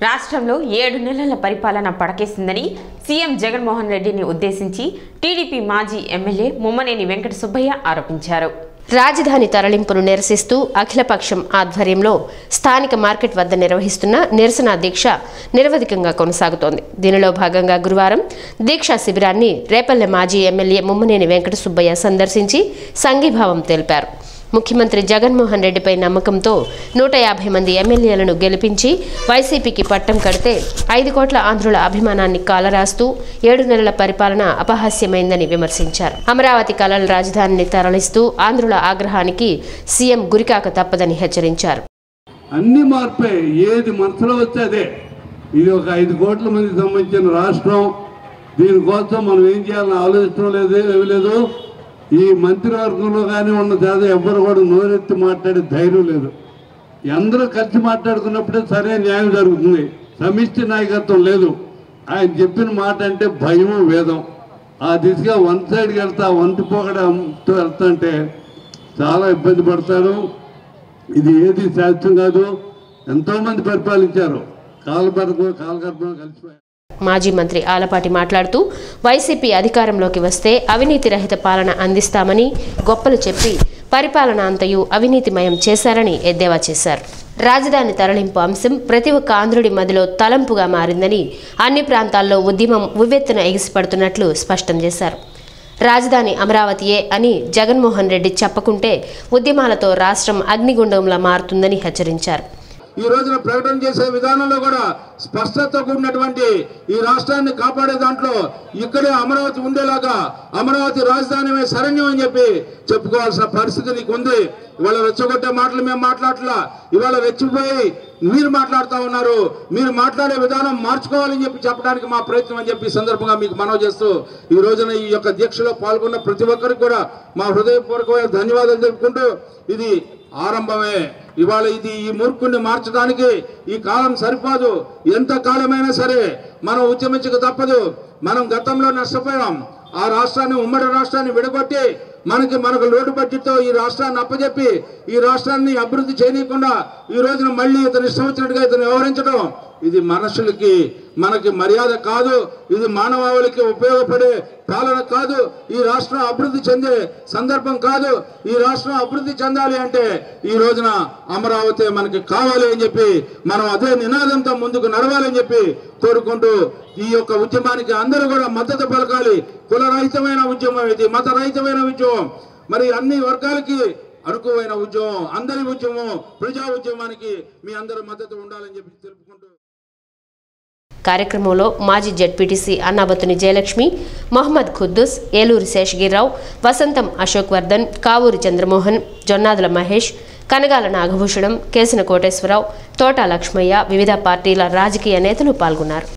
రాష్ట్రంలో ఏడు నెలల పరిపాలన పడకేసిందని సీఎం జగన్మోహన్ రెడ్డిని ఉద్దేశించి టీడీపీ మాజీ ఎమ్మెల్యే ముమ్మనేని వెంకట సుబ్బయ్య ఆరోపించారు రాజధాని తరలింపును నిరసిస్తూ అఖిలపక్షం ఆధ్వర్యంలో స్థానిక మార్కెట్ వద్ద నిర్వహిస్తున్న నిరసన దీక్ష నిరవధికంగా కొనసాగుతోంది దీనిలో భాగంగా గురువారం దీక్షా శిబిరాన్ని రేపల్లె మాజీ ఎమ్మెల్యే ముమ్మనేని వెంకట సుబ్బయ్య సందర్శించి సంఘీభావం తెలిపారు ముఖ్యమంత్రి జగన్మోహన్ రెడ్డిపై నమ్మకంతో నూట యాభై మంది ఎమ్మెల్యేలను గెలిపించి వైసీపీకి పట్టం కడితే ఐదు కోట్ల ఆంధ్రుల అభిమానాన్ని కాలరాస్తూ ఏడు నెలల పరిపాలన అపహాస్యమైందని విమర్శించారు అమరావతి కలల రాజధానిని తరలిస్తూ ఆంధ్రుల ఆగ్రహానికి సీఎం గురికాక తప్పదని హెచ్చరించారు అన్ని మార్పే ఏది మనసులో వస్తే అదే ఇది ఒక ఐదు కోట్ల మందికి సంబంధించిన రాష్ట్రం దీనికోసం మనం ఏం చేయాలని ఆలోచించడం లేదు ఏమీ లేదు ఈ మంత్రివర్గంలో కానీ ఉన్న చేత ఎవ్వరు కూడా నోరెత్తి మాట్లాడే ధైర్యం లేదు అందరూ కలిసి మాట్లాడుకున్నప్పుడే సరైన న్యాయం జరుగుతుంది సమిష్టి నాయకత్వం లేదు ఆయన చెప్పిన మాట అంటే భయం వేదం ఆ దిశగా వన్ సైడ్కి వెళ్తా వంటి పోకడంతో వెళ్తుంటే చాలా ఇబ్బంది పడతారు ఇది ఏది సాధ్యం కాదు ఎంతో మంది పరిపాలించారు కాలబరకు కాలగర్భం కలిసిపోయారు మాజీ మంత్రి ఆలపాటి మాట్లాడుతూ వైసీపీ అధికారంలోకి వస్తే అవినీతి రహిత పాలన అందిస్తామని గొప్పలు చెప్పి పరిపాలన అంతయు అవినీతిమయం చేశారని ఎద్దేవా చేశారు రాజధాని తరలింపు అంశం ప్రతి ఒక్క ఆంధ్రుడి మదిలో తలంపుగా మారిందని అన్ని ప్రాంతాల్లో ఉద్యమం ఉవ్వెత్తున ఎగిసిపడుతున్నట్లు స్పష్టం చేశారు రాజధాని అమరావతియే అని జగన్మోహన్ రెడ్డి చెప్పకుంటే ఉద్యమాలతో రాష్ట్రం అగ్నిగుండంలా మారుతుందని హెచ్చరించారు ఈ రోజున ప్రకటన చేసే విధానంలో కూడా స్పష్టత కూడినటువంటి ఈ రాష్ట్రాన్ని కాపాడే దాంట్లో ఇక్కడే అమరావతి ఉండేలాగా అమరావతి రాజధాని శరణ్యం అని చెప్పి చెప్పుకోవాల్సిన పరిస్థితి నీకు ఉంది ఇవాళ రెచ్చగొట్టే మాటలు మేము మాట్లాడట్లా ఇవాళ రెచ్చిపోయి మీరు మాట్లాడుతూ ఉన్నారు మీరు మాట్లాడే విధానం మార్చుకోవాలని చెప్పి చెప్పడానికి మా ప్రయత్నం అని చెప్పి ఈ సందర్భంగా మీకు మనవి చేస్తూ ఈ రోజున ఈ యొక్క దీక్షలో పాల్గొన్న ప్రతి ఒక్కరికి కూడా మా హృదయపూర్వకమైన ధన్యవాదాలు తెలుపుకుంటూ ఇది ఆరంభమే ఇవాళ ఇది ఈ మూర్ఖుణ్ణి మార్చడానికి ఈ కాలం సరిపోదు ఎంత కాలమైనా సరే మనం ఉద్యమించక తప్పదు మనం గతంలో నష్టపోయాం ఆ రాష్ట్రాన్ని ఉమ్మడి రాష్ట్రాన్ని విడగొట్టి మనకి మనకు లోటు బడ్జెట్తో ఈ రాష్ట్రాన్ని అప్పచెప్పి ఈ రాష్ట్రాన్ని అభివృద్ధి చేయనీయకుండా ఈ రోజున మళ్ళీ ఇతను ఇష్టం వచ్చినట్టుగా ఇతను వ్యవహరించడం ఇది మనుషులకి మనకి మర్యాద కాదు ఇది మానవాళికి ఉపయోగపడే పాలన కాదు ఈ రాష్ట్రం అభివృద్ధి చెందే సందర్భం కాదు ఈ రాష్ట్రం అభివృద్ధి చెందాలి అంటే ఈ రోజున అమరావతి మనకి కావాలి అని చెప్పి మనం అదే నినాదంతో ముందుకు నడవాలని చెప్పి కోరుకుంటూ ఈ యొక్క ఉద్యమానికి అందరూ కూడా మద్దతు పలకాలి కులరహితమైన ఉద్యమం ఇది మతరహితమైన ఉద్యమం మరి అన్ని వర్గాలకి అనుకువైన ఉద్యమం అందరి ఉద్యమం ప్రజా ఉద్యమానికి మీ అందరి మద్దతు ఉండాలని చెప్పి తెలుపుకుంటూ కార్యక్రమంలో మాజీ జడ్పీటీసీ అన్నాబత్తుని జయలక్ష్మి మొహమ్మద్ ఖుద్దూస్ ఏలూరి శేషగిరిరావు వసంతం అశోక్ వర్ధన్ కావూరి చంద్రమోహన్ జొన్నాదుల మహేష్ కనగాల నాగభూషణం కేసిన కోటేశ్వరరావు తోట లక్ష్మయ్య వివిధ పార్టీల రాజకీయ నేతలు పాల్గొన్నారు